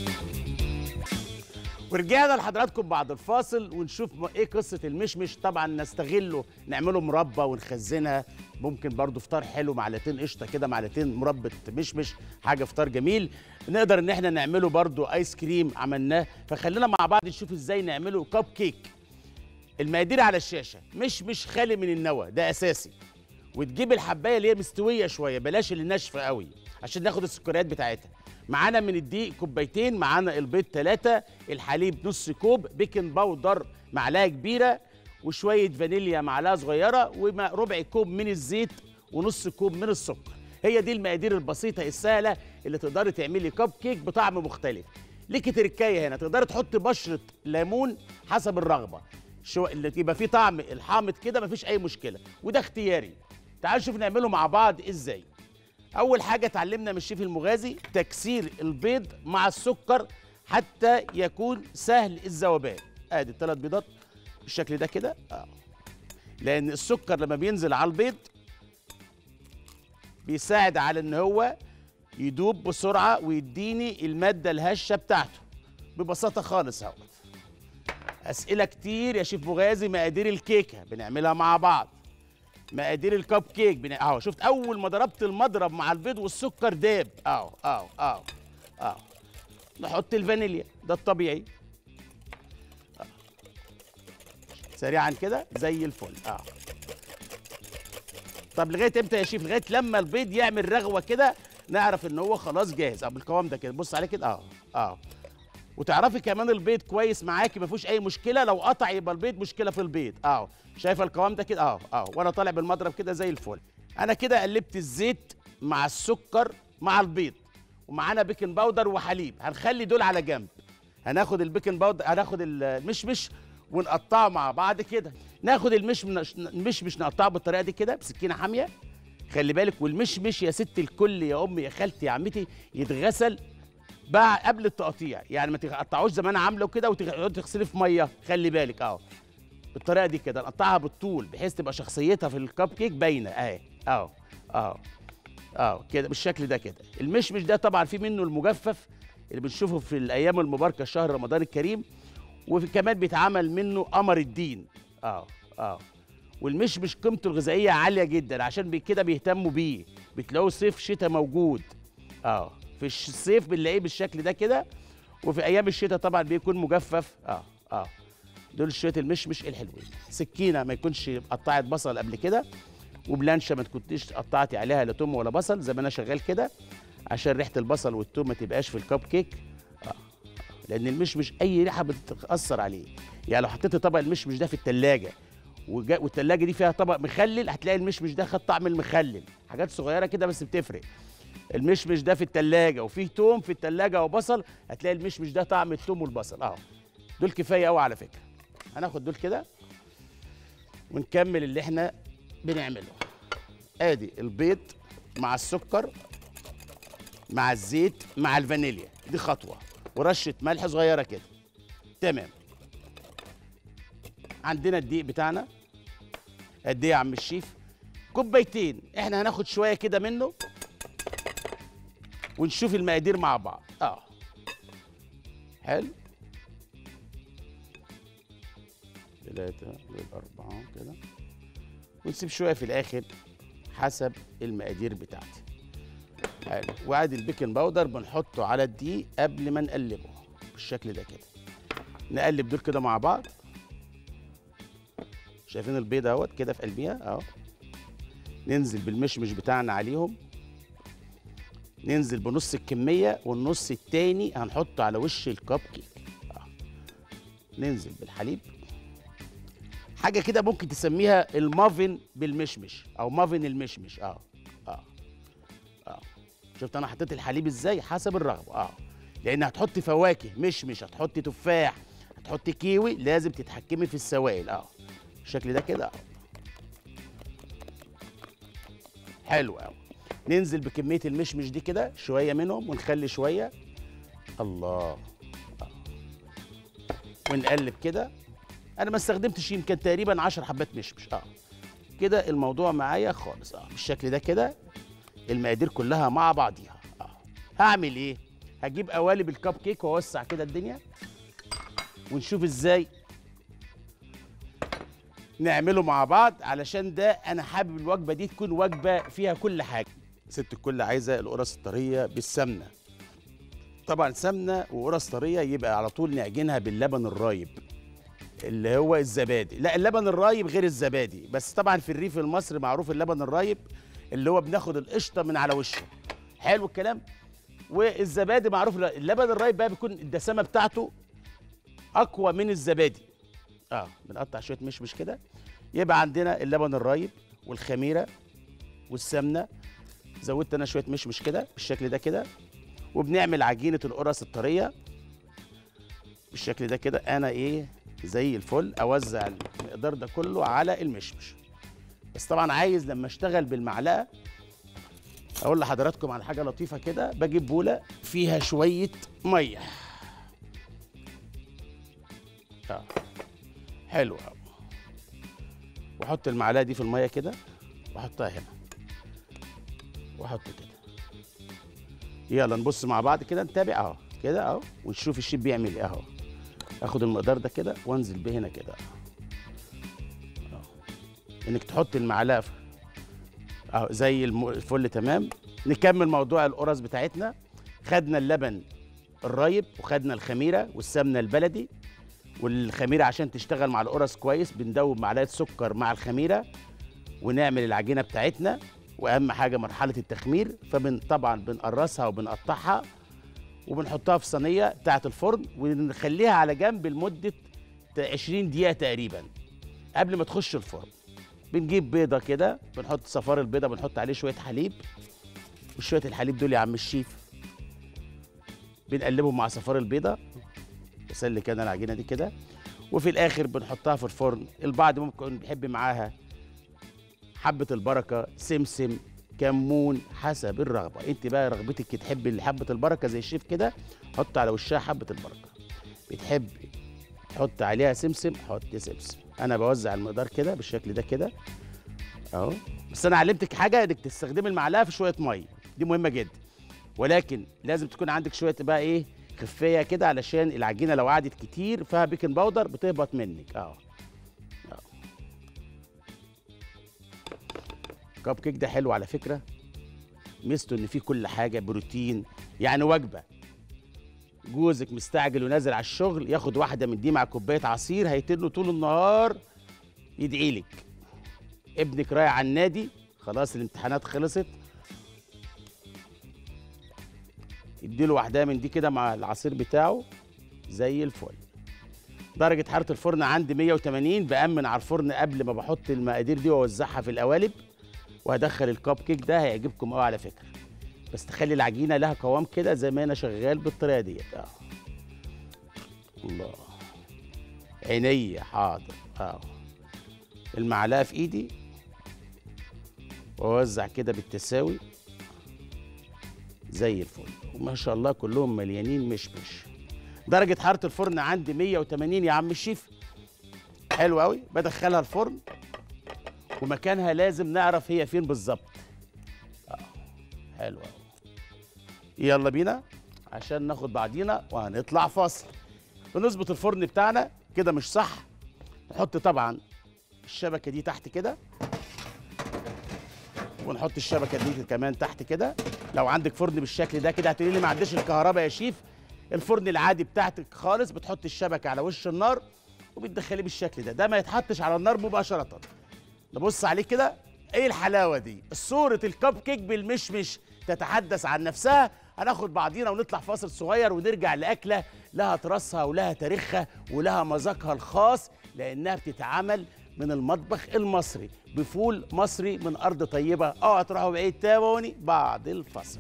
ورجعنا لحضراتكم بعد الفاصل ونشوف م- ايه قصه المشمش طبعا نستغله نعمله مربى ونخزنها ممكن برضو فطار حلو معلقتين قشطه كده معلقتين مربى مشمش حاجه فطار جميل نقدر ان احنا نعمله برضو ايس كريم عملناه فخلينا مع بعض نشوف ازاي نعمله كب كيك المقادير على الشاشه مش مش خالي من النوى ده اساسي وتجيب الحبايه اللي هي مستويه شويه بلاش اللي ناشفه قوي عشان ناخد السكريات بتاعتها معانا من الدقيق كوبايتين معانا البيض ثلاثة الحليب نص كوب بيكنج باودر معلقه كبيره وشويه فانيليا معلقه صغيره وربع كوب من الزيت ونص كوب من السكر هي دي المقادير البسيطه السهله اللي تقدري تعملي كب كيك بطعم مختلف ليكي تركايه هنا تقدري تحطي بشره ليمون حسب الرغبه شو اللي يبقى فيه طعم الحامض كده مفيش اي مشكله وده اختياري تعالوا نشوف نعمله مع بعض ازاي اول حاجه اتعلمنا من الشيف المغازي تكسير البيض مع السكر حتى يكون سهل الذوبان ادي الثلاث بيضات بالشكل ده كده اه لان السكر لما بينزل على البيض بيساعد على ان هو يدوب بسرعه ويديني الماده الهشه بتاعته ببساطه خالص اهو اسئله كتير يا شيف مغازي مقادير الكيكه بنعملها مع بعض مقادير الكب كيك بن... اهو شفت اول ما ضربت المضرب مع البيض والسكر داب اهو اهو اهو اهو نحط الفانيليا ده الطبيعي أهو. سريعا كده زي الفل اه طب لغايه امتى يا شيف لغايه لما البيض يعمل رغوه كده نعرف ان هو خلاص جاهز اه بالقوام ده كده بص عليه كده اه اه وتعرفي كمان البيض كويس معاكي ما فيهوش اي مشكله لو قطع يبقى البيض مشكله في البيض اه شايفه القوام ده كده اه اه وانا طالع بالمضرب كده زي الفل انا كده قلبت الزيت مع السكر مع البيض ومعانا بيكنج باودر وحليب هنخلي دول على جنب هناخد البيكنج باودر هناخد المشمش ونقطعه مع بعض كده ناخد المشمش المشمش نقطعه بالطريقه دي كده بسكينه حاميه خلي بالك والمشمش يا ست الكل يا امي يا خالتي يا عمتي يتغسل بقى قبل التقطيع يعني ما تقطعوش زي ما انا عامله كده وتقعدي تغسليه في ميه خلي بالك اهو بالطريقه دي كده نقطعها بالطول بحيث تبقى شخصيتها في الكب كيك باينه اهي اهو اهو اهو كده بالشكل ده كده المشمش ده طبعا في منه المجفف اللي بنشوفه في الايام المباركه شهر رمضان الكريم وكمان بيتعمل منه قمر الدين اه اه والمشمش قيمته الغذائيه عاليه جدا عشان بي- كده بيهتموا بيه بتلاقوه صيف شتاء موجود اه في الش- الصيف بنلاقيه بالشكل ده كده وفي ايام الشتاء طبعا بيكون مجفف اه اه دول شويه المشمش الحلوين سكينه ما يكونش قطعت بصل قبل كده وبلانشه ما تكونيش قطعتي عليها لا توم ولا بصل زي ما انا شغال كده عشان ريحه البصل والثوم ما تبقاش في الكب كيك اه لان المشمش اي ريحه بتاثر عليه يعني لو حطيت طبق المشمش ده في التلاجة وجا- والتلاجة دي فيها طبق مخلل هتلاقي المشمش ده خد طعم المخلل حاجات صغيره كده بس بتفرق المشمش ده في التلاجة وفيه توم في التلاجة وبصل هتلاقي المشمش ده طعم التوم والبصل اهو دول كفايه قوي على فكره هناخد دول كده ونكمل اللي احنا بنعمله ادي البيض مع السكر مع الزيت مع الفانيليا دي خطوه ورشه ملح صغيره كده تمام عندنا الدقيق بتاعنا قد ايه يا عم الشيف كوبايتين احنا هناخد شويه كده منه ونشوف المقادير مع بعض اه حلو ثلاثة أربعة كده ونسيب شوية في الآخر حسب المقادير بتاعتي حلو وعادي البيكنج باودر بنحطه على الدقيق قبل ما نقلبه بالشكل ده كده نقلب دول كده مع بعض شايفين البيض اهوت كده في قلبيها اهو ننزل بالمشمش بتاعنا عليهم ننزل بنص الكمية والنص التاني هنحطه على وش الكب كيك آه. ننزل بالحليب حاجة كده ممكن تسميها المافن بالمشمش أو مافن المشمش اه اه اه شفت أنا حطيت الحليب إزاي حسب الرغبة اه لأن هتحطي فواكه مشمش هتحطي تفاح هتحطي كيوي لازم تتحكمي في السوائل اه بالشكل ده كده اه حلو قوي ننزل بكميه المشمش دي كده شويه منهم ونخلي شويه الله آه. ونقلب كده انا ما استخدمتش يمكن تقريبا 10 حبات مشمش اه كده الموضوع معايا خالص اه بالشكل ده كده المقادير كلها مع بعضيها اه هعمل ايه هجيب قوالب الكب كيك واوسع كده الدنيا ونشوف ازاي نعمله مع بعض علشان ده انا حابب الوجبه دي تكون وجبه فيها كل حاجه ست الكل عايزه القرص الطريه بالسمنه طبعا سمنه وقرص طريه يبقى على طول نعجنها باللبن الرايب اللي هو الزبادي لا اللبن الرايب غير الزبادي بس طبعا في الريف المصري معروف اللبن الرايب اللي هو بناخد القشطه من على وشه حلو الكلام والزبادي معروف لا، اللبن الرايب بقى بيكون الدسامه بتاعته اقوى من الزبادي اه بنقطع شويه مشمش كده يبقى عندنا اللبن الرايب والخميره والسمنه زودت انا شويه مشمش كده بالشكل ده كده وبنعمل عجينه القرص الطريه بالشكل ده كده انا ايه زي الفل اوزع المقدار ده كله على المشمش بس طبعا عايز لما اشتغل بالمعلقه اقول لحضراتكم على حاجه لطيفه كده بجيب بوله فيها شويه ميه اه حلو قوي واحط المعلقه دي في الميه كده واحطها هنا واحط كده يلا نبص مع بعض كده نتابع اهو كده اهو ونشوف الشيف بيعمل ايه اهو اخد المقدار ده كده وانزل بيه هنا كده اهو انك تحط المعلقه في- اهو زي الم- الفل تمام نكمل موضوع القرص بتاعتنا خدنا اللبن الرايب وخدنا الخميره والسمنه البلدي والخميره عشان تشتغل مع القرص كويس بندوب معلقه سكر مع الخميره ونعمل العجينه بتاعتنا واهم حاجه مرحله التخمير فبن طبعا بنقرصها وبنقطعها وبنحطها في صينيه بتاعه الفرن ونخليها على جنب لمده 20 دقيقه تقريبا قبل ما تخش الفرن بنجيب بيضه كده بنحط صفار البيضه بنحط عليه شويه حليب وشويه الحليب دول يا عم الشيف بنقلبهم مع صفار البيضه بسلك انا العجينه دي كده وفي الاخر بنحطها في الفرن البعض ممكن بيحب معاها حبه البركه سمسم كمون حسب الرغبه انت بقى رغبتك تحب حبه البركه زي الشيف كده حط على وشها حبه البركه بتحب تحط عليها سمسم حط سمسم انا بوزع المقدار كده بالشكل ده كده اهو بس انا علمتك حاجه انك تستخدمي المعلقه في شويه ميه دي مهمه جدا ولكن لازم تكون عندك شويه بقى ايه خفيه كده علشان العجينه لو قعدت كتير فيها بيكنج باودر بتهبط منك اه آه. كاب كيك ده حلو على فكره ميزته ان فيه كل حاجه بروتين يعني وجبه جوزك مستعجل ونازل على الشغل ياخد واحده من دي مع كوبايه عصير هيتنه طول النهار يدعي لك ابنك رايح على النادي خلاص الامتحانات خلصت اديله واحده من دي كده مع العصير بتاعه زي الفل درجة حرارة الفرن عندي 180 بأمن على الفرن قبل ما بحط المقادير دي وأوزعها في القوالب وهدخل الكب كيك ده هيعجبكم قوي على فكرة بس تخلي العجينة لها قوام كده زي ما أنا شغال بالطريقة ديت اه الله عينيا حاضر اه المعلقة في إيدي وأوزع كده بالتساوي زي الفل وما شاء الله كلهم مليانين مشمش درجة حرارة الفرن عندي 180 يا عم الشيف حلو قوي بدخلها الفرن ومكانها لازم نعرف هي فين بالظبط آه، حلو قوي يلا بينا عشان ناخد بعضينا وهنطلع فاصل بنظبط الفرن بتاعنا كده مش صح نحط طبعا الشبكة دي تحت كده ونحط الشبكه دي كمان تحت كده لو عندك فرن بالشكل ده كده هتقولي لي ما عنديش الكهرباء يا شيف الفرن العادي بتاعتك خالص بتحط الشبكه على وش النار وبتدخليه بالشكل ده ده ما يتحطش على النار مباشره نبص عليه كده ايه الحلاوه دي صوره الكب كيك بالمشمش تتحدث عن نفسها هناخد بعضينا ونطلع فاصل صغير ونرجع لاكله لها تراثها ولها تاريخها ولها مذاقها الخاص لانها بتتعمل من المطبخ المصري بفول مصري من ارض طيبه اوعى تروحوا بعيد تابعوني بعد الفصل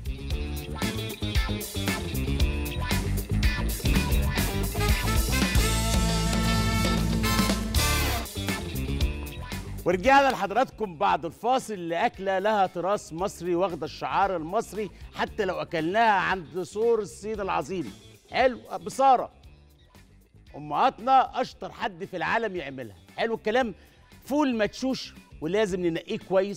ورجعنا لحضراتكم بعد الفاصل لأكلة لها تراث مصري واخدة الشعار المصري حتى لو أكلناها عند سور الصين العظيم حلو بصارة أمهاتنا أشطر حد في العالم يعملها حلو الكلام فول مدشوش ولازم ننقيه كويس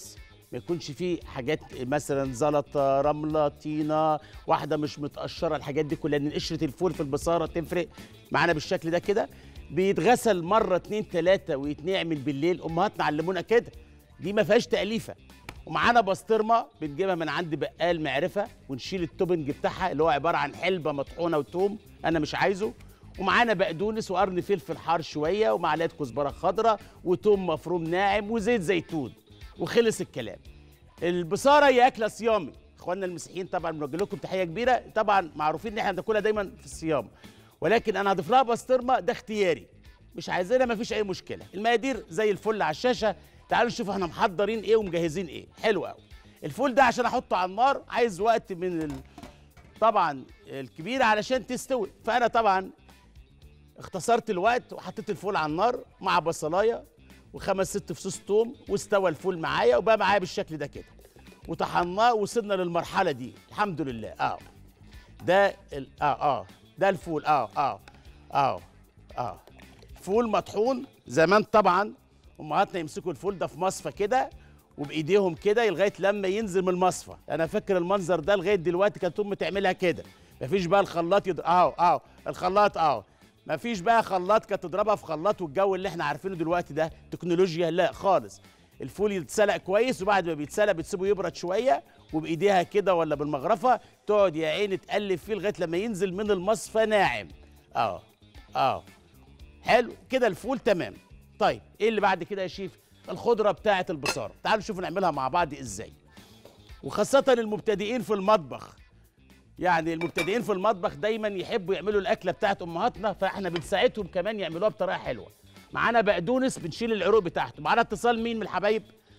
ما يكونش فيه حاجات مثلا زلطه رمله طينه واحده مش متقشره الحاجات دي كلها لان قشره الفول في البصاره تفرق معانا بالشكل ده كده بيتغسل مره اتنين تلاته ويتنعمل بالليل امهاتنا علمونا كده دي ما فيهاش تاليفه ومعانا بسطرمه بنجيبها من عند بقال معرفه ونشيل التوبنج بتاعها اللي هو عباره عن حلبه مطحونه وتوم انا مش عايزه ومعانا بقدونس وقرن فلفل حار شويه ومعلقه كزبره خضراء وتوم مفروم ناعم وزيت زيتون وخلص الكلام البصاره هي اكله صيامي اخواننا المسيحيين طبعا بنوجه لكم تحيه كبيره طبعا معروفين ان احنا بناكلها دايما في الصيام ولكن انا هضيف لها بسطرمه ده اختياري مش عايزينها مفيش اي مشكله المقادير زي الفل على الشاشه تعالوا نشوف احنا محضرين ايه ومجهزين ايه حلو قوي الفول ده عشان احطه على النار عايز وقت من ال... طبعا الكبير علشان تستوي فانا طبعا اختصرت الوقت وحطيت الفول على النار مع بصلايه وخمس ست فصوص توم واستوى الفول معايا وبقى معايا بالشكل ده كده وطحناه وصلنا للمرحله دي الحمد لله اه ده ال... اه اه ده الفول اه اه اه اه فول مطحون زمان طبعا امهاتنا يمسكوا الفول ده في مصفى كده وبايديهم كده لغايه لما ينزل من المصفى انا فاكر المنظر ده لغايه دلوقتي كانت امي تعملها كده مفيش بقى الخلاط يض... اهو اهو الخلاط اهو مفيش بقى خلاط كانت تضربها في خلاط والجو اللي احنا عارفينه دلوقتي ده تكنولوجيا لا خالص الفول يتسلق كويس وبعد ما بيتسلق بتسيبه يبرد شويه وبايديها كده ولا بالمغرفه تقعد يا عيني تقلب فيه لغايه لما ينزل من المصفى ناعم اه اه حلو كده الفول تمام طيب ايه اللي بعد كده يا شيف الخضره بتاعه البصاره تعالوا نشوف نعملها مع بعض ازاي وخاصه المبتدئين في المطبخ يعني المبتدئين في المطبخ دايما يحبوا يعملوا الاكله بتاعت امهاتنا فاحنا بنساعدهم كمان يعملوها بطريقه حلوه معانا بقدونس بنشيل العروق بتاعته معانا اتصال مين من الحبايب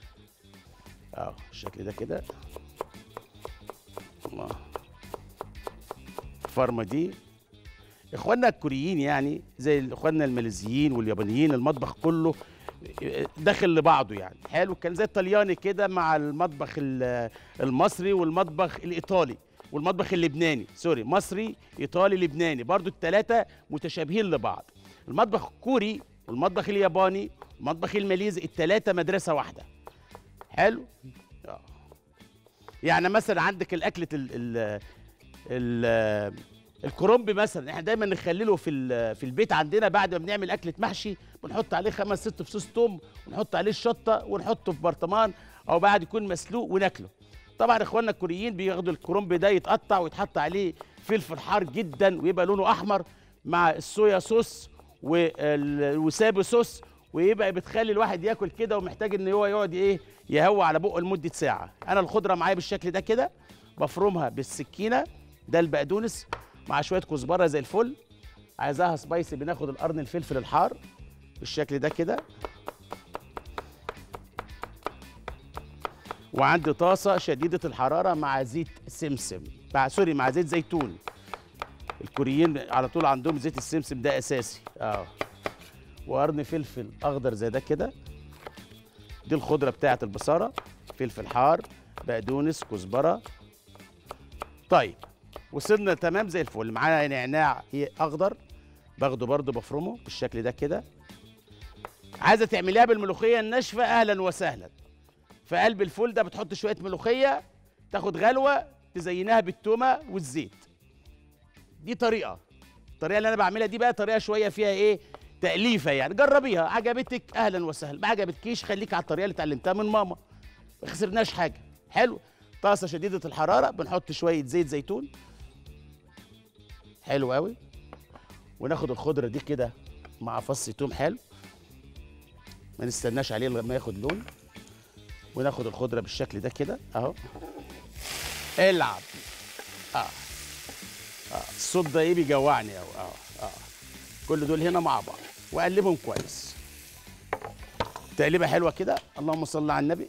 اه الشكل ده كده الله الفرمه دي اخواننا الكوريين يعني زي اخواننا الماليزيين واليابانيين المطبخ كله داخل لبعضه يعني حلو كان زي الطلياني كده مع المطبخ ال- المصري والمطبخ الايطالي والمطبخ اللبناني سوري مصري ايطالي لبناني برضو الثلاثه متشابهين لبعض المطبخ الكوري والمطبخ الياباني والمطبخ الماليزي الثلاثه مدرسه واحده حلو آه. يعني مثلا عندك الاكله ال ال ال الكرنب مثلا احنا دايما نخلله في ال- في البيت عندنا بعد ما بنعمل اكله محشي بنحط عليه خمس ست فصوص توم ونحط عليه الشطه ونحطه في برطمان او بعد يكون مسلوق وناكله طبعا اخواننا الكوريين بياخدوا الكرنب ده يتقطع ويتحط عليه فلفل حار جدا ويبقى لونه احمر مع الصويا صوص والوسابي صوص ويبقى بتخلي الواحد ياكل كده ومحتاج ان هو يقعد ايه يهوى على بقه لمده ساعه انا الخضره معايا بالشكل ده كده بفرمها بالسكينه ده البقدونس مع شويه كزبره زي الفل عايزاها سبايسي بناخد القرن الفلفل الحار بالشكل ده كده وعندي طاسه شديده الحراره مع زيت سمسم مع سوري مع زيت زيتون الكوريين على طول عندهم زيت السمسم ده اساسي اه وقرن فلفل اخضر زي ده كده دي الخضره بتاعه البصاره فلفل حار بقدونس كزبره طيب وصلنا تمام زي الفل معانا نعناع إيه اخضر باخده برضو بفرمه بالشكل ده كده عايزه تعمليها بالملوخيه الناشفه اهلا وسهلا في قلب الفول ده بتحط شويه ملوخيه تاخد غلوه تزينها بالتومه والزيت دي طريقه الطريقه اللي انا بعملها دي بقى طريقه شويه فيها ايه تاليفه يعني جربيها عجبتك اهلا وسهلا ما عجبتكيش خليك على الطريقه اللي اتعلمتها من ماما ما خسرناش حاجه حلو طاسه شديده الحراره بنحط شويه زيت زيتون حلو قوي وناخد الخضره دي كده مع فص توم حلو ما نستناش عليه لما ياخد لون وناخد الخضره بالشكل ده كده اهو العب اه اه الصوت ده ايه بيجوعني اهو اه اه كل دول هنا مع بعض واقلبهم كويس تقليبه حلوه كده اللهم صل على النبي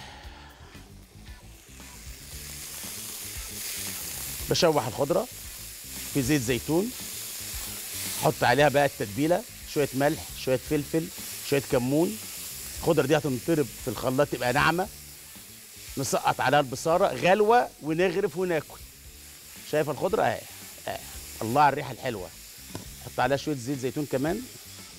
بشوح الخضره في زيت زيتون احط عليها بقى التتبيله شويه ملح شويه فلفل شويه كمون الخضره دي هتنطرب في الخلاط تبقى ناعمه نسقط عليها البصاره غلوه ونغرف وناكل شايف الخضره اهي اهي الله على الريحه الحلوه احط عليها شويه زيت زيتون كمان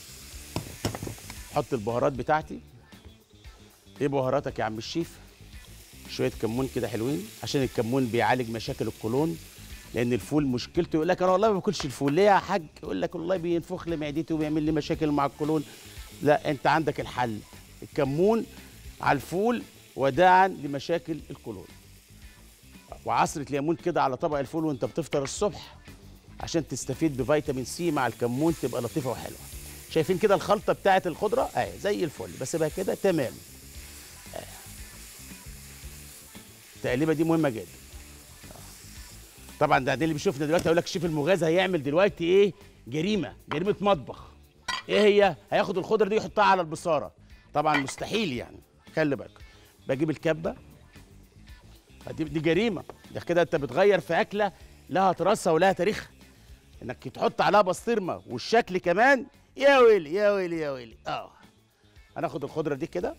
احط البهارات بتاعتي ايه بهاراتك يا عم الشيف شويه كمون كده حلوين عشان الكمون بيعالج مشاكل القولون لان الفول مشكلته يقول لك انا والله ما باكلش الفول ليه يا حاج يقول لك والله بينفخ لي معدتي وبيعمل لي مشاكل مع القولون لا انت عندك الحل الكمون على الفول وداعا لمشاكل القولون وعصرة ليمون كده على طبق الفول وانت بتفطر الصبح عشان تستفيد بفيتامين سي مع الكمون تبقى لطيفه وحلوه شايفين كده الخلطه بتاعه الخضره اهي زي الفل بس بقى كده تمام آه. التقليبه دي مهمه جدا طبعا ده اللي بيشوفنا دلوقتي هيقول لك الشيف المغازي هيعمل دلوقتي ايه جريمه جريمه مطبخ ايه هي هياخد الخضره دي يحطها على البصاره طبعا مستحيل يعني خلي بالك بجيب الكبه دي, دي جريمه ده كده انت بتغير في اكله لها تراثها ولها تاريخها انك تحط عليها بسطرمه والشكل كمان يا ويلي يا ويلي يا ويلي اه هناخد الخضره دي كده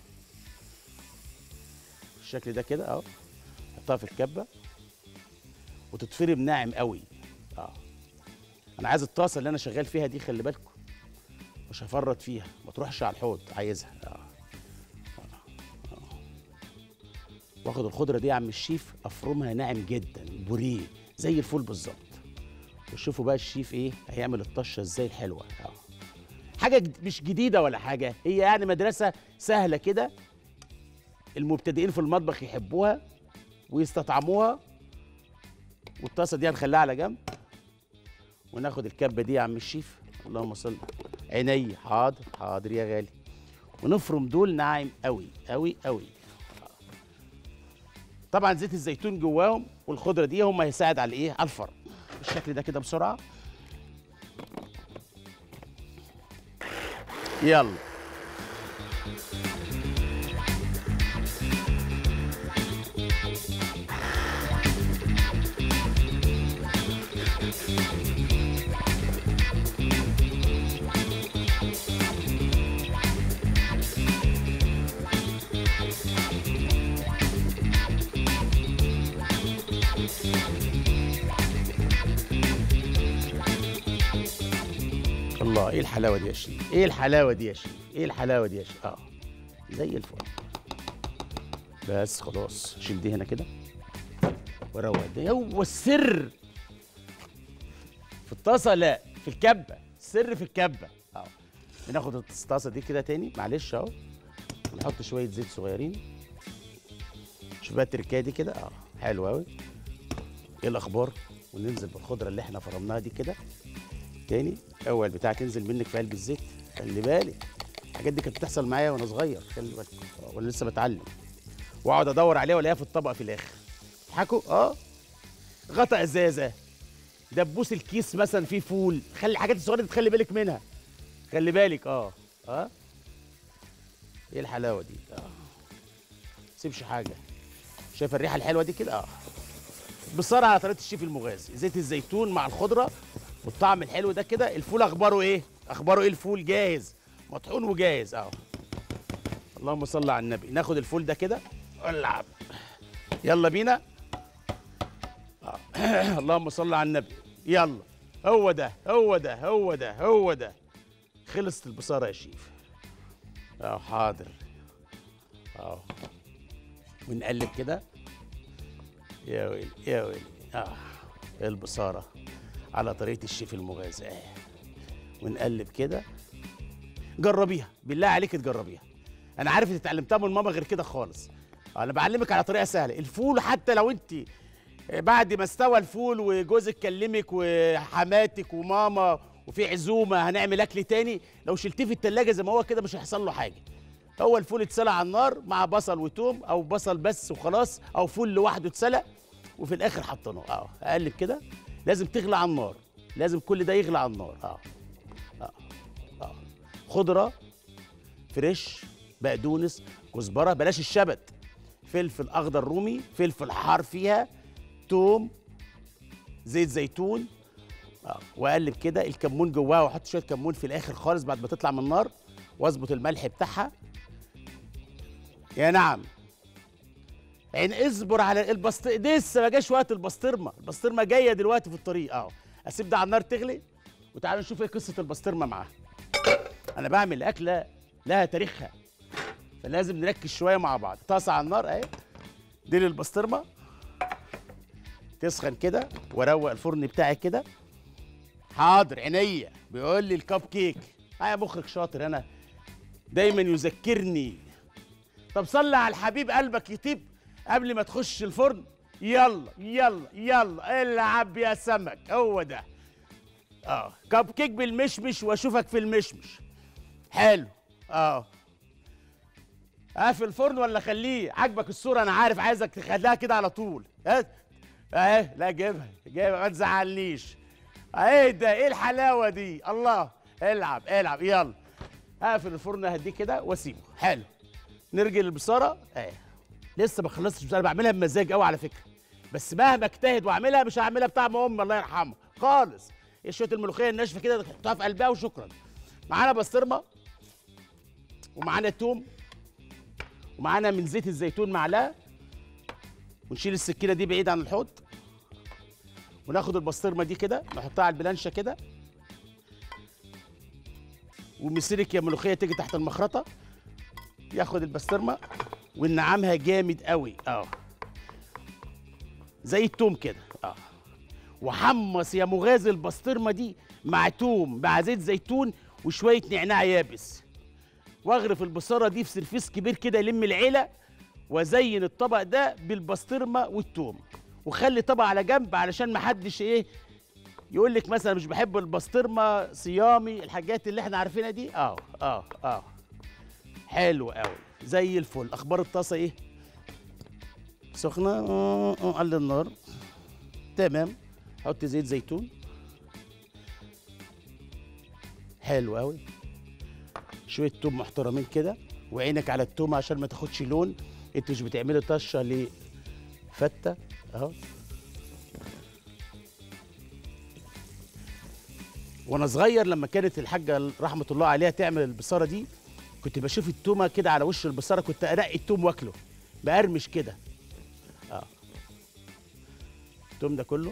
بالشكل ده كده اهو نحطها في الكبه وتتفرم ناعم قوي اه انا عايز الطاسه اللي انا شغال فيها دي خلي بالكم مش هفرط فيها ما تروحش على الحوض عايزها اه آه. آه. واخد الخضره دي يا عم الشيف افرمها ناعم جدا بوريه زي الفول بالظبط وشوفوا بقى الشيف ايه هيعمل الطشه ازاي الحلوه اه حاجه جد- مش جديده ولا حاجه هي يعني مدرسه سهله كده المبتدئين في المطبخ يحبوها ويستطعموها والطاسه دي هنخليها على جنب وناخد الكبه دي يا عم الشيف اللهم صل عيني حاضر حاضر يا غالي ونفرم دول ناعم قوي قوي قوي طبعا زيت الزيتون جواهم والخضره دي هم هيساعد على ايه على الفرم بالشكل ده كده بسرعه يلا الله ايه الحلاوه دي يا شيخ ايه الحلاوه دي يا شيخ ايه الحلاوه دي يا شيخ اه زي الفل بس خلاص شيل دي هنا كده وروق ده هو السر في الطاسه لا في الكبه السر في الكبه اه بناخد الطاسه دي كده تاني معلش اهو نحط شويه زيت صغيرين شوف بقى التركايه دي كده اه حلو قوي ايه الاخبار وننزل بالخضره اللي احنا فرمناها دي كده تاني اول بتاع تنزل منك في قلب الزيت خلي بالك الحاجات دي كانت بتحصل معايا وانا صغير خلي بالك آه، وانا لسه بتعلم واقعد ادور عليها والاقيها في الطبق في الاخر تضحكوا اه غطا ازازه دبوس الكيس مثلا فيه فول خلي الحاجات الصغيره دي تخلي بالك منها خلي بالك اه اه ايه الحلاوه دي اه سيبش حاجه شايف الريحه الحلوه دي كده اه بسرعه على طريقه الشيف المغازي زيت الزيتون مع الخضره والطعم الحلو ده كده الفول اخباره ايه اخباره ايه الفول جاهز مطحون وجاهز اهو اللهم صل على النبي ناخد الفول ده كده ولعب يلا بينا آه. اللهم صل على النبي يلا هو ده هو ده هو ده هو ده خلصت البصاره يا شيف اه حاضر اه ونقلب كده يا ويلي يا ويلي اه البصاره على طريقه الشيف المغازي آه. ونقلب كده جربيها بالله عليك تجربيها انا عارف انت اتعلمتها من ماما غير كده خالص انا بعلمك على طريقه سهله الفول حتى لو انت بعد ما استوى الفول وجوزك كلمك وحماتك وماما وفي عزومه هنعمل اكل تاني لو شلتيه في التلاجة زي ما هو كده مش هيحصل له حاجه هو الفول اتسلق على النار مع بصل وتوم او بصل بس وخلاص او فول لوحده اتسلق وفي الاخر حطيناه اه اقلب كده لازم تغلى على النار لازم كل ده يغلى على النار اه اه اه خضره فريش بقدونس كزبره بلاش الشبت فلفل اخضر رومي فلفل حار فيها توم زيت زيتون اه واقلب كده الكمون جواها واحط شويه كمون في الاخر خالص بعد ما تطلع من النار واظبط الملح بتاعها يا نعم يعني اصبر على البسط لسه ما جاش وقت البسطرمه البسطرمه جايه دلوقتي في الطريق اهو اسيب ده على النار تغلي وتعالوا نشوف ايه قصه البسطرمه معاها انا بعمل اكله لها تاريخها فلازم نركز شويه مع بعض طاسه على النار اهي دي البسطرمه تسخن كده واروق الفرن بتاعي كده حاضر عينيا بيقول لي الكب كيك اه يا مخرج شاطر انا دايما يذكرني طب صلي على الحبيب قلبك يطيب قبل ما تخش الفرن يلا يلا يلا العب يا سمك هو ده اه كب كيك بالمشمش واشوفك في المشمش حلو اه اقفل الفرن ولا خليه عاجبك الصوره انا عارف عايزك تخليها كده على طول ها اهي لا جيبها جيبها ما تزعلنيش ايه ده ايه الحلاوه دي الله العب العب يلا اقفل الفرن اهديه كده واسيبه حلو نرجع للبصاره اهي لسه ما خلصتش بصراحه بعملها بمزاج قوي على فكره بس مهما اجتهد واعملها مش هعملها بطعم امي الله يرحمها خالص إيه شويه الملوخيه الناشفه كده تحطها في قلبها وشكرا معانا بسطرمه ومعانا توم ومعانا من زيت الزيتون معلقه ونشيل السكينه دي بعيد عن الحوض وناخد البسطرمه دي كده نحطها على البلانشه كده ومسيرك يا ملوخيه تيجي تحت المخرطه ياخد البسطرمه ونعمها جامد قوي اه زي التوم كده اه وحمص يا مغازي البسطرمه دي مع توم مع زيت زيتون وشويه نعناع يابس واغرف البصاره دي في سرفيس كبير كده يلم العيله وازين الطبق ده بالبسطرمه والثوم وخلي طبق على جنب علشان ما حدش ايه يقول لك مثلا مش بحب البسطرمه صيامي الحاجات اللي احنا عارفينها دي اه اه اه حلو قوي زي الفل اخبار الطاسه ايه سخنه آه آه على النار تمام حط زيت زيتون حلو قوي شويه توم محترمين كده وعينك على التوم عشان ما تاخدش لون انت مش بتعملي طشه لفته اهو وانا صغير لما كانت الحاجه رحمه الله عليها تعمل البصاره دي كنت بشوف التومه كده على وش البصاره كنت انقي التوم واكله بقرمش كده اه التوم ده كله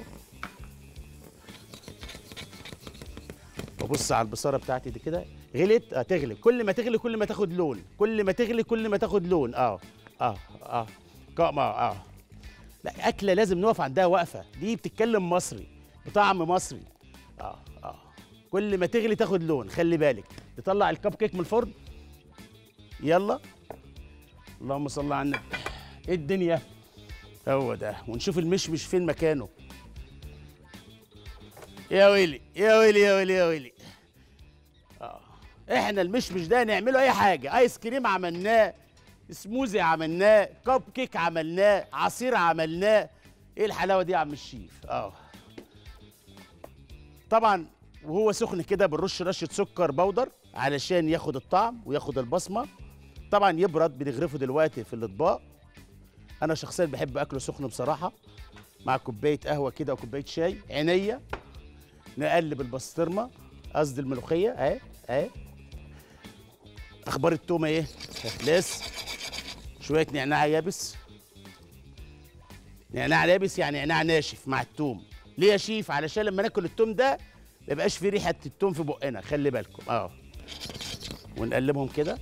وابص على البصاره بتاعتي دي كده غلت اه تغلي كل ما تغلي كل ما تاخد لون كل ما تغلي كل ما تاخد لون اه اه اه كما اه لا اكله لازم نقف عندها وقفه دي بتتكلم مصري بطعم مصري اه اه كل ما تغلي تاخد لون خلي بالك تطلع الكب كيك من الفرن يلا اللهم صل على النبي ايه الدنيا هو ده ونشوف المشمش فين مكانه يا ويلي يا ويلي يا ويلي يا ويلي اه احنا المشمش ده نعمله اي حاجه ايس كريم عملناه سموزي عملناه كب كيك عملناه عصير عملناه ايه الحلاوه دي يا عم الشيف اه طبعا وهو سخن كده بنرش رشه سكر بودر علشان ياخد الطعم وياخد البصمه طبعا يبرد بنغرفه دلوقتي في الاطباق انا شخصيا بحب اكله سخن بصراحه مع كوبايه قهوه كده وكوبايه شاي عينيا نقلب البسطرمه قصدي الملوخيه اهي اهي اخبار التومه ايه لسه شويه نعناع يابس نعناع يابس يعني نعناع ناشف مع التوم ليه يا شيف علشان لما ناكل التوم ده ما يبقاش في ريحه التوم في بقنا خلي بالكم اه ونقلبهم كده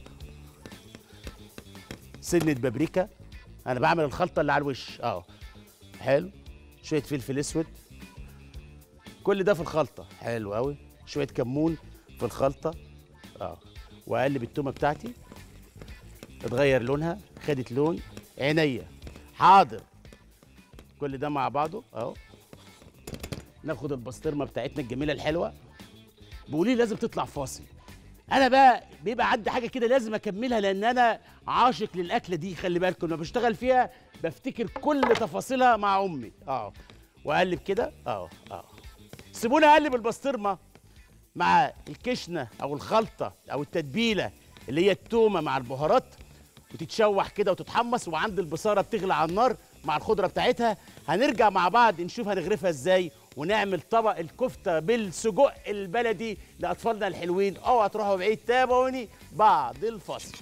سنه بابريكا انا بعمل الخلطه اللي على الوش اه حلو شويه فلفل اسود كل ده في الخلطه حلو قوي شويه كمون في الخلطه اه واقلب التومه بتاعتي اتغير لونها خدت لون عينيا حاضر كل ده مع بعضه اهو ناخد البسطرمه بتاعتنا الجميله الحلوه بيقولوا لي لازم تطلع فاصل انا بقى بيبقى عندي حاجه كده لازم اكملها لان انا عاشق للاكله دي خلي بالكم لما بشتغل فيها بفتكر كل تفاصيلها مع امي اه واقلب كده اه اه سيبوني اقلب البسطرمه مع الكشنه او الخلطه او التتبيله اللي هي التومه مع البهارات وتتشوح كده وتتحمص وعند البصاره بتغلي على النار مع الخضره بتاعتها هنرجع مع بعض نشوف هنغرفها ازاي ونعمل طبق الكفته بالسجق البلدي لاطفالنا الحلوين اوعى تروحوا بعيد تابعوني بعد الفصل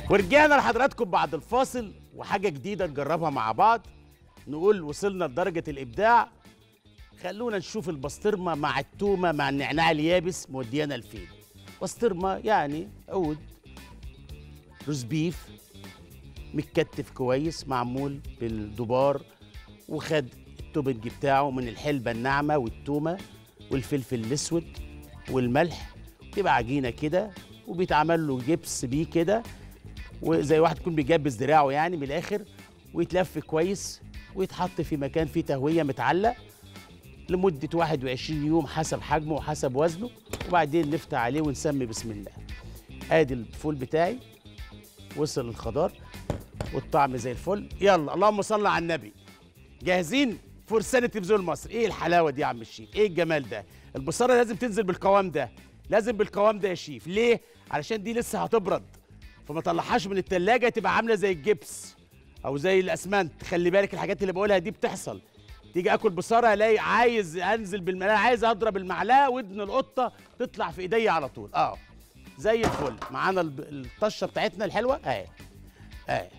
ورجعنا لحضراتكم بعد الفاصل وحاجه جديده نجربها مع بعض نقول وصلنا لدرجه الابداع خلونا نشوف البسطرمه مع التومه مع النعناع اليابس موديانا لفين بسطرمه يعني عود روز بيف متكتف كويس معمول بالدبار وخد التوبنج بتاعه من الحلبة الناعمة والتومة والفلفل الأسود والملح تبقى عجينة كده وبيتعمل له جبس بيه كده وزي واحد يكون بيجبس دراعه يعني من الآخر ويتلف كويس ويتحط في مكان فيه تهوية متعلق لمدة 21 يوم حسب حجمه وحسب وزنه وبعدين نفتح عليه ونسمي بسم الله ادي الفول بتاعي وصل الخضار والطعم زي الفل يلا اللهم صل على النبي جاهزين فرسان التلفزيون المصري ايه الحلاوه دي يا عم الشيف ايه الجمال ده البصاره لازم تنزل بالقوام ده لازم بالقوام ده يا شيف ليه علشان دي لسه هتبرد فما طلعهاش من التلاجة تبقى عامله زي الجبس او زي الاسمنت خلي بالك الحاجات اللي بقولها دي بتحصل تيجي اكل بصاره الاقي عايز انزل بالمعلقه عايز اضرب المعلقه ودن القطه تطلع في ايديا على طول اه زي الفل معانا الب- الطشه بتاعتنا الحلوه اهي اهي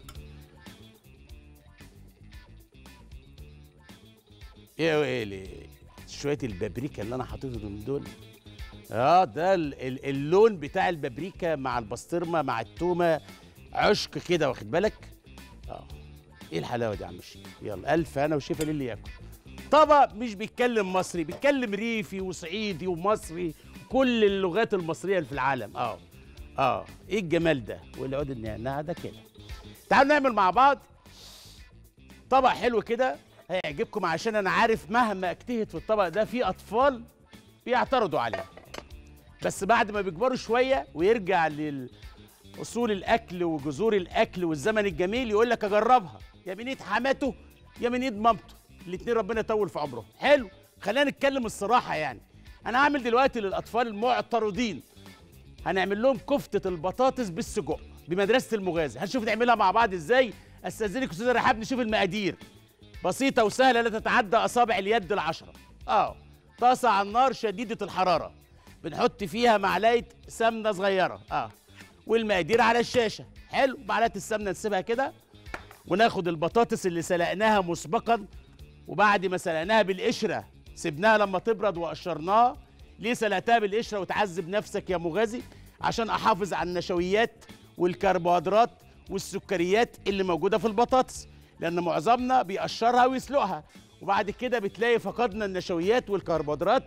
ايه ايه ليه شويه البابريكا اللي انا حاططهم دول اه ده ال- ال- اللون بتاع البابريكا مع البسطرمه مع التومه عشق كده واخد بالك اه ايه الحلاوه دي يا عم الشيف يلا الف انا وشيفه للي ياكل طبق مش بيتكلم مصري بيتكلم ريفي وصعيدي ومصري كل اللغات المصريه اللي في العالم اه اه ايه الجمال ده والعود النعناع ده كده تعالوا نعمل مع بعض طبق حلو كده هيعجبكم عشان انا عارف مهما اجتهد في الطبق ده في اطفال بيعترضوا عليه بس بعد ما بيكبروا شويه ويرجع لأصول الاكل وجذور الاكل والزمن الجميل يقول لك اجربها يا من ايد حماته يا من ايد مامته الاتنين ربنا يطول في عمرهم حلو خلينا نتكلم الصراحه يعني انا هعمل دلوقتي للاطفال المعترضين هنعمل لهم كفته البطاطس بالسجق بمدرسه المغازي هنشوف نعملها مع بعض ازاي استاذنك استاذ رحاب نشوف المقادير بسيطه وسهله لا تتعدى اصابع اليد العشره اه طاسه على النار شديده الحراره بنحط فيها معلقه سمنه صغيره اه والمقادير على الشاشه حلو معلقه السمنه نسيبها كده وناخد البطاطس اللي سلقناها مسبقا وبعد ما سلقناها بالقشره سيبناها لما تبرد وقشرناها ليه سلقتها بالقشره وتعذب نفسك يا مغازي عشان احافظ على النشويات والكربوهيدرات والسكريات اللي موجوده في البطاطس لان معظمنا بيقشرها ويسلقها وبعد كده بتلاقي فقدنا النشويات والكربوهيدرات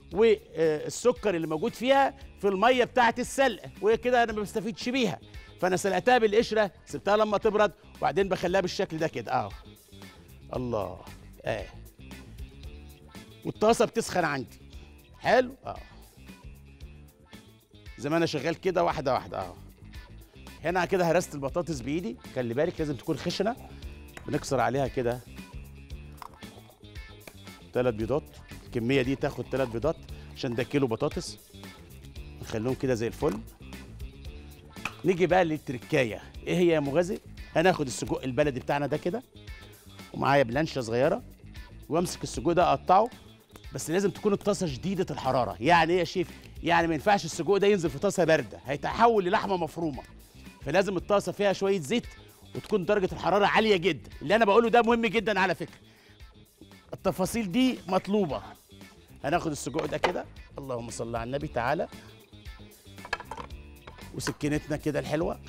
والسكر اللي موجود فيها في الميه بتاعه السلق وهي كده انا ما بستفيدش بيها فانا سلقتها بالقشره سبتها لما تبرد وبعدين بخليها بالشكل ده كده اه الله اه والطاسه بتسخن عندي حلو اه زي ما انا شغال كده واحده واحده اه هنا كده هرست البطاطس بايدي خلي بالك لازم تكون خشنه بنكسر عليها كده ثلاث بيضات الكميه دي تاخد ثلاث بيضات عشان ده كيلو بطاطس نخليهم كده زي الفل نيجي بقى للتركايه ايه هي يا مغازي هناخد السجق البلدي بتاعنا ده كده ومعايا بلانشه صغيره وامسك السجق ده اقطعه بس لازم تكون الطاسه شديده الحراره يعني ايه يا شيف يعني ما ينفعش السجق ده ينزل في طاسه بارده هيتحول للحمه مفرومه فلازم الطاسه فيها شويه زيت وتكون درجه الحراره عاليه جدا اللي انا بقوله ده مهم جدا على فكره التفاصيل دي مطلوبه هناخد السجق ده كده اللهم صل على النبي تعالى وسكينتنا كده الحلوه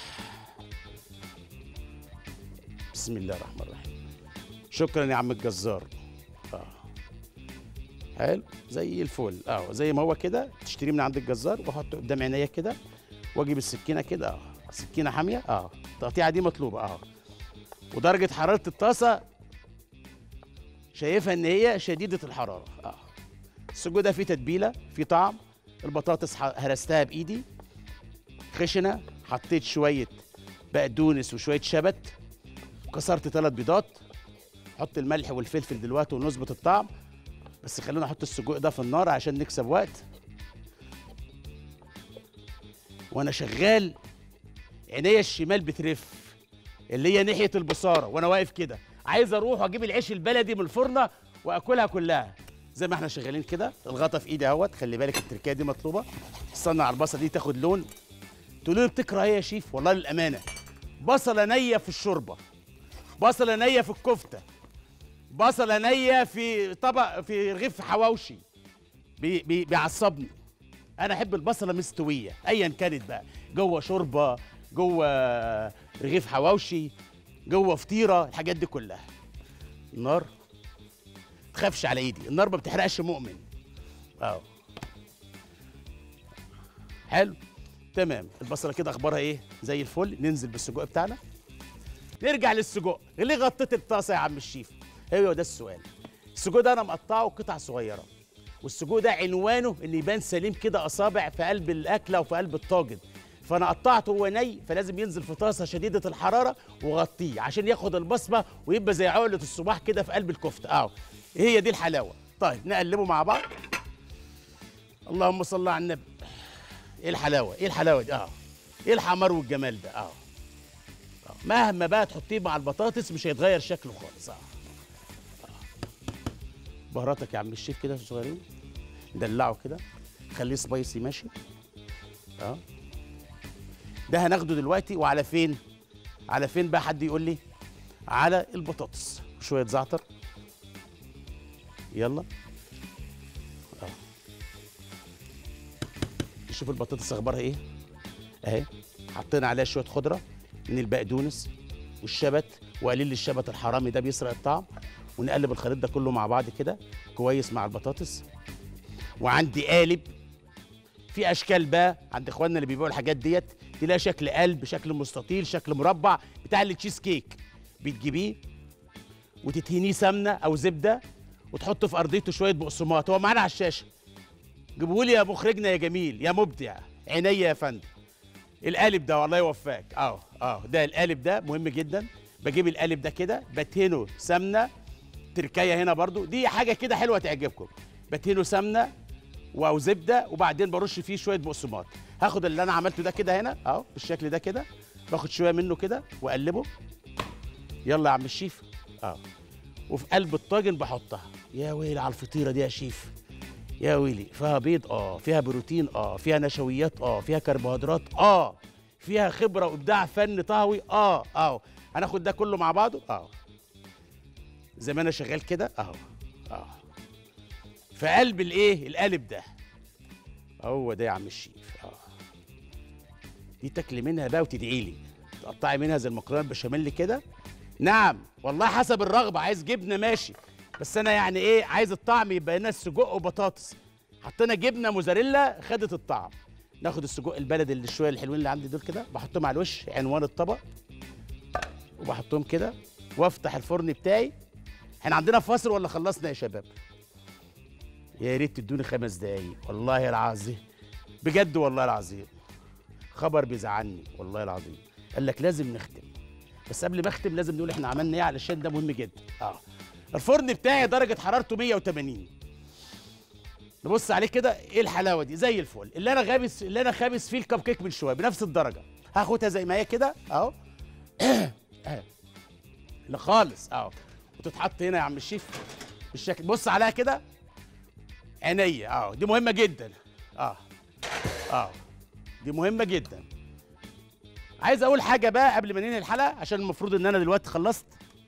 بسم الله الرحمن الرحيم شكرا يا عم الجزار اه حلو زي الفل اه زي ما هو كده تشتريه من عند الجزار واحطه قدام عينيا كده واجيب السكينه كده اه سكينه حاميه اه التقطيعه دي مطلوبه اه ودرجه حراره الطاسه شايفها ان هي شديده الحراره اه السجق ده فيه تتبيله فيه طعم البطاطس ح- هرستها بايدي خشنه حطيت شويه بقدونس وشويه شبت وكسرت ثلاث بيضات حط الملح والفلفل دلوقتي ونظبط الطعم بس خلونا احط السجق ده في النار عشان نكسب وقت وانا شغال عينيا الشمال بترف اللي هي ناحيه البصاره وانا واقف كده عايز اروح واجيب العيش البلدي من الفرنه واكلها كلها زي ما احنا شغالين كده الغطا في ايدي اهوت خلي بالك التركيه دي مطلوبه استنى على البصله دي تاخد لون تقولوا لي بتكره ايه يا شيف والله للامانه بصله نيه في الشوربه بصله نيه في الكفته بصله نيه في طبق في رغيف حواوشي بي بي بيعصبني انا احب البصله مستويه ايا كانت بقى جوه شوربه جوه رغيف حواوشي جوه فطيره الحاجات دي كلها النار تخافش على ايدي النار ما بتحرقش مؤمن اه حلو تمام البصله كده اخبارها ايه زي الفل ننزل بالسجق بتاعنا نرجع للسجق ليه غطيت الطاسه يا عم الشيف هو ده السؤال السجق ده انا مقطعه قطع صغيره والسجق ده عنوانه ان يبان سليم كده اصابع في قلب الاكله وفي قلب الطاجن فانا قطعته وهو ني فلازم ينزل في طاسه شديده الحراره وغطيه عشان ياخد البصمه ويبقى زي عقله الصباح كده في قلب الكفته اهو هي دي الحلاوه طيب نقلبه مع بعض اللهم صل على النبي ايه الحلاوه ايه الحلاوه دي اه ايه الحمار والجمال ده اه آه. مهما بقى تحطيه مع البطاطس مش هيتغير شكله خالص اه آه. بهاراتك يا عم الشيف كده صغيرين دلعه كده خليه سبايسي ماشي اه ده هناخده دلوقتي وعلى فين على فين بقى حد يقول لي على البطاطس شويه زعتر يلا اه نشوف البطاطس اخبارها ايه اهي حطينا عليها شويه خضره من البقدونس والشبت وقليل الشبت الحرامي ده بيسرق الطعم ونقلب الخليط ده كله مع بعض كده كويس مع البطاطس وعندي قالب في اشكال بقى عند اخواننا اللي بيبيعوا الحاجات ديت تلاقي شكل قلب شكل مستطيل شكل مربع بتاع التشيز كيك بتجيبيه وتدهنيه سمنه او زبده وتحط في ارضيته شويه بقسماط هو معانا على الشاشه جيبوا لي يا مخرجنا يا جميل يا مبدع عينيا يا فندم القالب ده والله يوفقك اه اه ده القالب ده مهم جدا بجيب القالب ده كده بدهنه سمنه تركايه هنا برضو دي حاجه كده حلوه تعجبكم بدهنه سمنه او زبده وبعدين برش فيه شويه بقسماط هاخد اللي انا عملته ده كده هنا اهو بالشكل ده كده باخد شويه منه كده واقلبه يلا يا عم الشيف اه وفي قلب الطاجن بحطها يا ويلي على الفطيره دي يا شيف يا ويلي فيها بيض اه فيها بروتين اه فيها نشويات اه فيها كربوهيدرات اه فيها خبره وابداع فن طهوي اه اه هناخد ده كله مع بعضه اه زي ما انا شغال كده اهو اه في قلب الايه القالب ده هو ده يا عم الشيف اه دي تاكلي منها بقى وتدعي لي تقطعي منها زي المكرونه البشاميل كده نعم والله حسب الرغبه عايز جبنه ماشي بس انا يعني ايه عايز الطعم يبقى هنا سجق وبطاطس حطينا جبنه موزاريلا خدت الطعم ناخد السجق البلدي اللي شويه الحلوين اللي عندي دول كده بحطهم على الوش عنوان الطبق وبحطهم كده وافتح الفرن بتاعي احنا عندنا فاصل ولا خلصنا يا شباب يا ريت تدوني خمس دقايق والله العظيم بجد والله العظيم خبر بيزعلني والله العظيم قال لك لازم نختم بس قبل ما اختم لازم نقول احنا عملنا ايه علشان ده مهم جدا اه الفرن بتاعي درجه حرارته 180 نبص عليه كده ايه الحلاوه دي زي الفل اللي انا غابس اللي انا خابس فيه الكب كيك من شويه بنفس الدرجه هاخدها زي ما هي كده اهو أهي. لا خالص اهو وتتحط هنا يا عم الشيف بالشكل بص عليها كده عينيا اه دي مهمه جدا اه اه دي مهمه جدا عايز اقول حاجه بقى قبل ما ننهي الحلقه عشان المفروض ان انا دلوقتي خلصت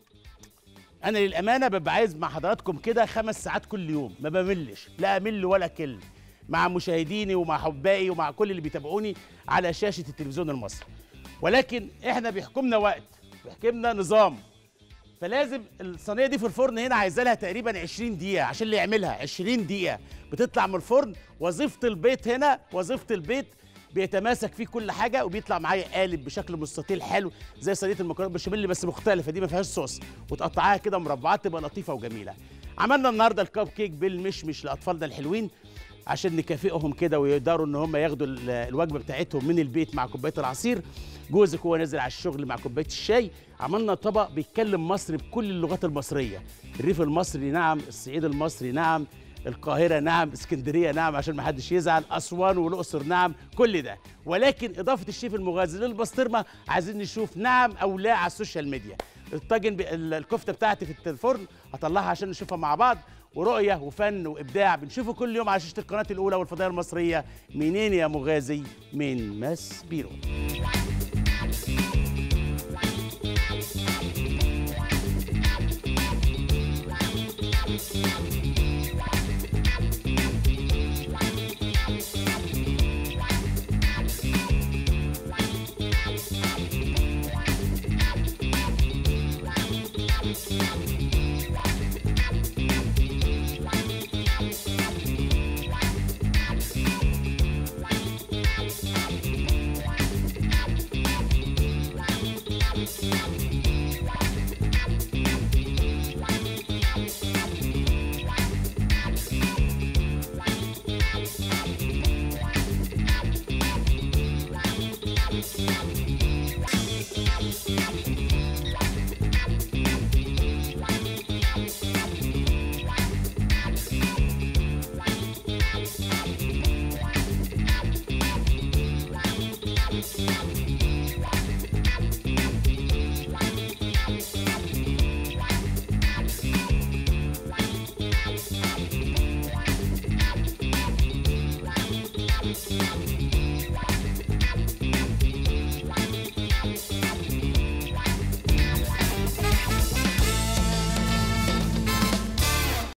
انا للامانه ببقى عايز مع حضراتكم كده خمس ساعات كل يوم ما بملش لا امل ولا كلمه مع مشاهديني ومع حبائي ومع كل اللي بيتابعوني على شاشه التلفزيون المصري ولكن احنا بيحكمنا وقت بيحكمنا نظام فلازم الصينيه دي في الفرن هنا عايزه لها تقريبا 20 دقيقه عشان اللي يعملها 20 دقيقه بتطلع من الفرن وظيفه البيت هنا وظيفه البيت بيتماسك فيه كل حاجه وبيطلع معايا قالب بشكل مستطيل حلو زي صينيه المكرونه بالبشاميل بس مختلفه دي ما فيهاش صوص وتقطعها كده مربعات تبقى لطيفه وجميله عملنا النهارده الكب كيك بالمشمش لاطفالنا الحلوين عشان نكافئهم كده ويقدروا ان هم ياخدوا ال- الوجبه بتاعتهم من البيت مع كوبايه العصير جوزك هو نازل على الشغل مع كوبايه الشاي عملنا طبق بيتكلم مصري بكل اللغات المصريه الريف المصري نعم الصعيد المصري نعم القاهرة نعم اسكندرية نعم عشان ما حدش يزعل أسوان والأقصر نعم كل ده ولكن إضافة الشيف المغازي للبسطرمة عايزين نشوف نعم أو لا على السوشيال ميديا الطاجن ب... ال- الكفتة بتاعتي في الفرن هطلعها عشان نشوفها مع بعض ورؤيه وفن وابداع بنشوفه كل يوم على شاشه القناه الاولى والفضائيه المصريه منين يا مغازي من ماس بيرو